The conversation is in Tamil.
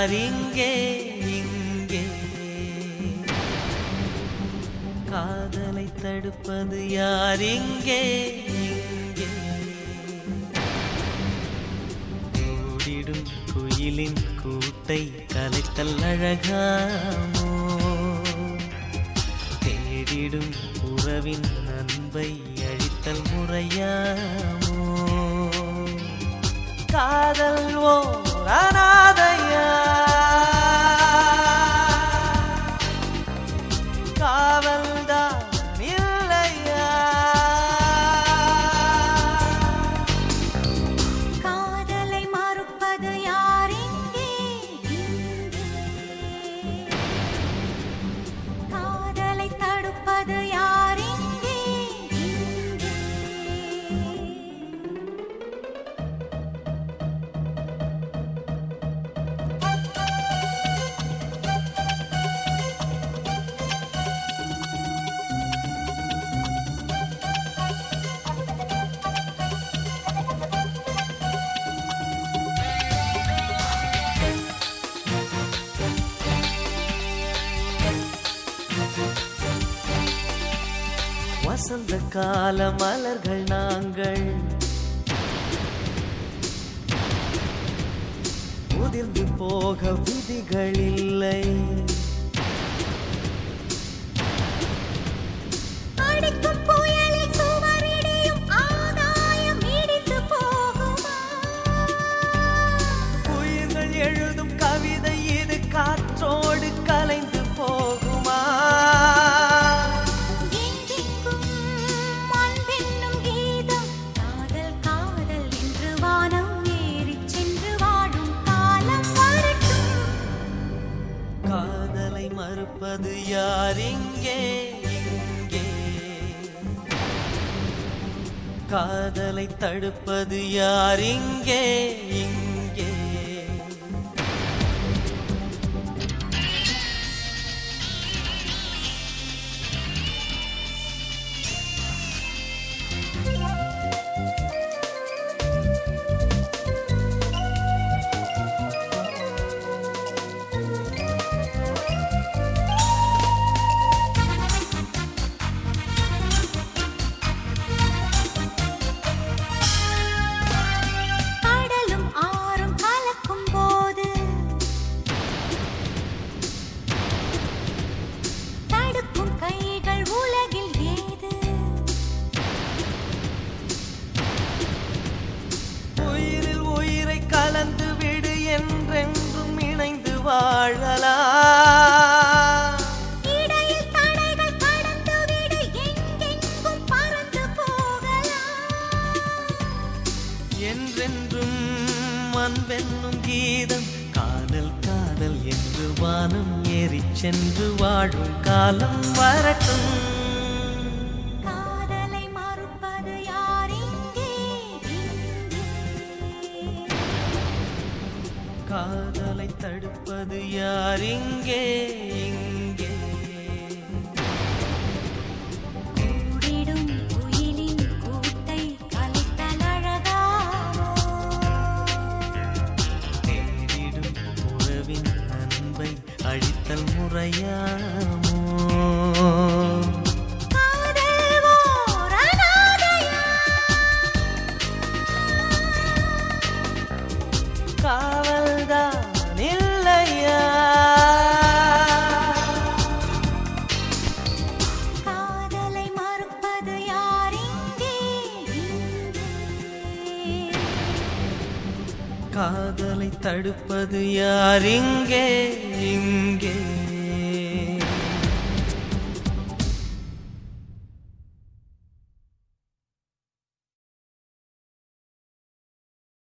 யார் இங்கே இங்கே காதலை தடுப்பது யார் இங்கே இங்கே கூடிடும் குயிலின் கூட்டை கலைத்தல் அழகாமோ தேடிடும் உறவின் அன்பை அழித்தல் முறையாமோ காதல் ஓர் அனாதையா காவல்தான் இல்லையா காதலை மறுப்பது யார் இங்கே இங்கே காதலை தடுப்பது யார் இங்கே இங்கே வசந்த கால மலர்கள் நாங்கள் முதிர்ந்து போக விதிகள் இல்லை அடிக்கும் புயலில் சுவரிடியும் ஆதாயம் இடித்து போகுமா உயிர்கள் எழுதும் கவிதை இது காற்றோடு கலைந்து போகுமா எங்கெங்கும் அன்பென்னும் கீதம் காதல் காதல் என்று வானம் ஏறிச் சென்று வாழும் காலம் வரட்டும் காதலை மறுப்பது யார் இங்கே இங்கே காதலை தடுப்பது யார் இங்கே இங்கே கடலும் ஆறும் கலக்கும் போது தடுக்கும் கைகள் உலகில் ஏது உயிரில் உயிரை கலந்து விடு என்றென்றும் இணைந்து வாழலாம் இடையில் தடைகள் கடந்து விடு எங்கெங்கும் பறந்து போகலாம் என்றென்றும் அன்பென்னும் கீதம் காதல் காதல் என்று வானம் ஏறிச் சென்று வாழும் காலம் வரட்டும் காதலை மறுப்பது யார் இங்கே இங்கே காதலை தடுப்பது யார் இங்கே இங்கே கூடிடும் குயிலின் கூட்டை கலைத்தல் அழகாமோ தேடிடும் உறவின் அன்பை அழித்தல் முறையாமோ காதல் ஓர் அனாதையா காவல்தான் இல்லையா காதலை மறுப்பது யார் இங்கே இங்கே காதலை தடுப்பது யார் இங்கே இங்கே